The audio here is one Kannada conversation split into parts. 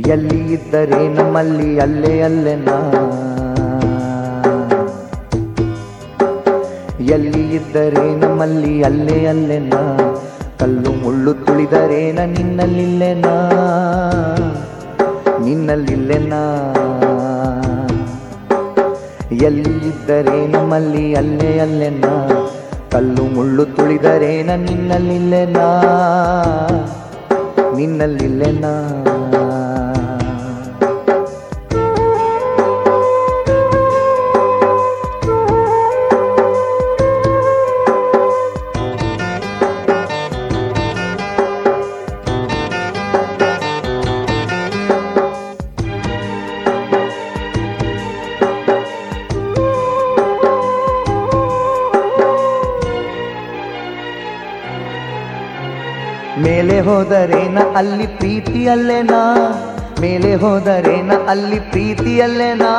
ಎಲ್ಲಿ ಇದ್ದರೆ ನಮ್ಮಲ್ಲಿ ಅಲ್ಲೇ ಅಲ್ಲೇ ನಾ ಎಲ್ಲಿ ಇದ್ದರೆ ನಮ್ಮಲ್ಲಿ ಅಲ್ಲೇ ಅಲ್ಲೇ ನಾ ಕಲ್ಲು ಮುಳ್ಳು ತುಳಿದರೇನ ನಿನ್ನಲ್ಲಿಲ್ಲೆ ನಾ ನಿನ್ನಲ್ಲಿಲ್ಲೆ ನಾ ಎಲ್ಲಿ ಇದ್ದರೆ ನಮ್ಮಲ್ಲಿ ಅಲ್ಲೇ ಅಲ್ಲೇ ನಾ ಕಲ್ಲು ಮುಳ್ಳು ತುಳಿದರೇನ ನಿನ್ನಲ್ಲಿಲ್ಲೆ ನಾ ನಿನ್ನಲ್ಲಿಲ್ಲೆ ನಾ ಮೇಲೆ ಹೋದರೇನ ಅಲ್ಲಿ ಪ್ರೀತಿಯಲ್ಲೇನಾ ಮೇಲೆ ಹೋದರೇನ ಅಲ್ಲಿ ಪ್ರೀತಿಯಲ್ಲೇನಾ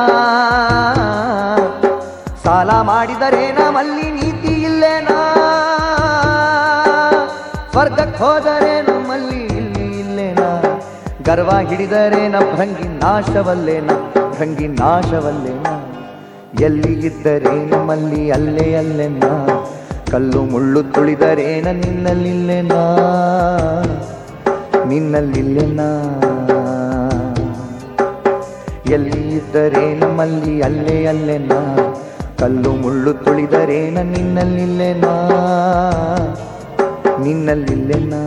ಸಾಲ ಮಾಡಿದರೇನ ಅಲ್ಲಿ ನೀತಿ ಇಲ್ಲೇನಾ ಸ್ವರ್ಗಕ್ಕೆ ಹೋದರೆ ನಮ್ಮಲ್ಲಿ ಇಲ್ಲಿ ಇಲ್ಲೇನಾ ಗರ್ವ ಹಿಡಿದರೇನ ಭಂಗಿ ನಾಶವಲ್ಲೇನ ಭಂಗಿ ನಾಶವಲ್ಲೇನ ಎಲ್ಲಿ ಇದ್ದರೆ ನಮ್ಮಲ್ಲಿ ಅಲ್ಲೇ ಅಲ್ಲೇನಾ ಕಲ್ಲು ಮುಳ್ಳು ತುಳಿದರೇನ ನಿನ್ನಲ್ಲಿಲ್ಲೇನಾ ನಿನ್ನಲ್ಲಿಲ್ಲೇನಾ ಎಲ್ಲಿ ಇದ್ದರೆ ನಮ್ಮಲ್ಲಿ ಅಲ್ಲೇ ಅಲ್ಲೇನಾ ಕಲ್ಲು ಮುಳ್ಳು ತುಳಿದರೇನ ನಿನ್ನಲ್ಲಿಲ್ಲೇನಾ ನಿನ್ನಲ್ಲಿಲ್ಲೇನಾ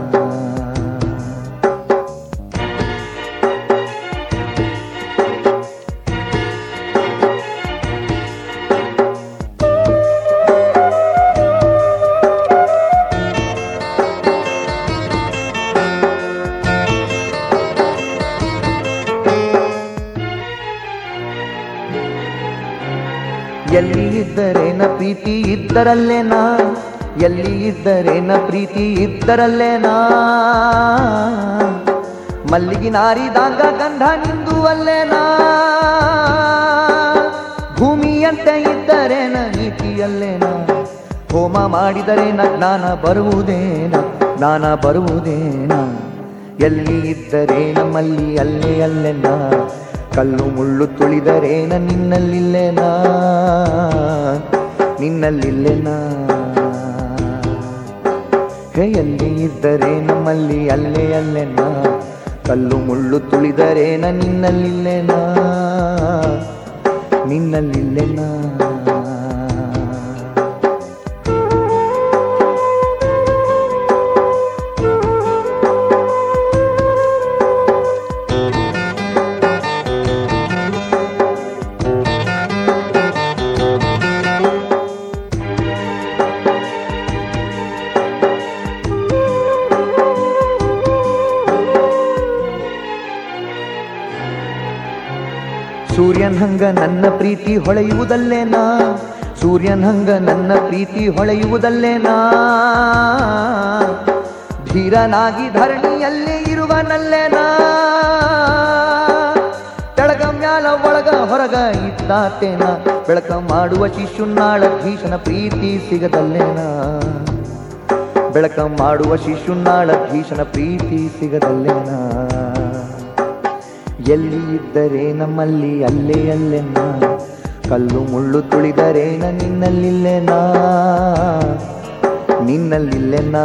ಎಲ್ಲಿ ಇದ್ದರೇನ ಪ್ರೀತಿ ಇದ್ದರಲ್ಲೇನಾ ಎಲ್ಲಿ ಇದ್ದರೇನ ಪ್ರೀತಿ ಇದ್ದರಲ್ಲೇನಾ ಮಲ್ಲಿಗೆ ನಾರಿದಾಗ ಗಂಧ ನಿಂದು ಅಲ್ಲೇನಾ ಭೂಮಿಯಂತೆ ಇದ್ದರೇನ ನೀತಿಯಲ್ಲೇನ ಹೋಮ ಮಾಡಿದರೇನ ಜ್ಞಾನ ಬರುವುದೇನ ಜ್ಞಾನ ಬರುವುದೇನ ಎಲ್ಲಿ ಇದ್ದರೆ ನಮ್ಮಲ್ಲಿ ಅಲ್ಲೇ ಅಲ್ಲೇನಾ ಕಲ್ಲು ಮುಳ್ಳು ತುಳಿದರೇನ ನಿನ್ನಲ್ಲಿಲ್ಲೇನಾ ನಿನ್ನಲ್ಲಿಲ್ಲೇನಾ ಹೇ ಎಲ್ಲಿ ಇದ್ದರೆ ನಮ್ಮಲ್ಲಿ ಅಲ್ಲೇ ಅಲ್ಲೇನಾ ಕಲ್ಲು ಮುಳ್ಳು ತುಳಿದರೇನ ನಿನ್ನಲ್ಲಿಲ್ಲೇನಾ ನಿನ್ನಲ್ಲಿಲ್ಲೇನಾ ಸೂರ್ಯನ್ ಹಂಗ ನನ್ನ ಪ್ರೀತಿ ಹೊಳೆಯುವುದಲ್ಲೇನಾ ಸೂರ್ಯನ್ ಹಂಗ ನನ್ನ ಪ್ರೀತಿ ಹೊಳೆಯುವುದಲ್ಲೇನಾ ಧೀರನಾಗಿ ಧರಣಿಯಲ್ಲೇ ಇರುವನಲ್ಲೇನಾ ತೆಳಗ ಮ್ಯಾಲ ಒಳಗ ಹೊರಗ ಇದ್ದಾತೇನ ಬೆಳಕ ಮಾಡುವ ಶಿಶುನಾಳ ಭೀಷಣ ಪ್ರೀತಿ ಸಿಗದಲ್ಲೇನಾ ಬೆಳಕ ಮಾಡುವ ಶಿಶುನಾಳ ಭೀಷಣ ಪ್ರೀತಿ ಸಿಗದಲ್ಲೇನಾ ಎಲ್ಲಿ ಇದ್ದರೆ ನಮ್ಮಲ್ಲಿ ಅಲ್ಲೇ ಅಲ್ಲೇನಾ ಕಲ್ಲು ಮುಳ್ಳು ತುಳಿದರೇನ ನಿನ್ನಲ್ಲಿಲ್ಲೇನಾ ನಿನ್ನಲ್ಲಿಲ್ಲೇನಾ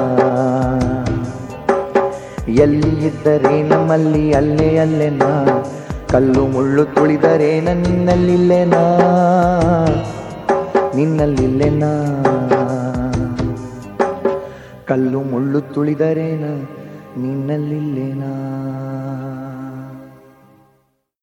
ಎಲ್ಲಿ ಇದ್ದರೆ ನಮ್ಮಲ್ಲಿ ಅಲ್ಲೇ ಅಲ್ಲೇನಾ ಕಲ್ಲು ಮುಳ್ಳು ತುಳಿದರೇನ ನಿನ್ನಲ್ಲಿಲ್ಲೇನಾ ನಿನ್ನಲ್ಲಿಲ್ಲೇನಾ ಕಲ್ಲು ಮುಳ್ಳು ತುಳಿದರೇನ ನಿನ್ನಲ್ಲಿಲ್ಲೇನಾ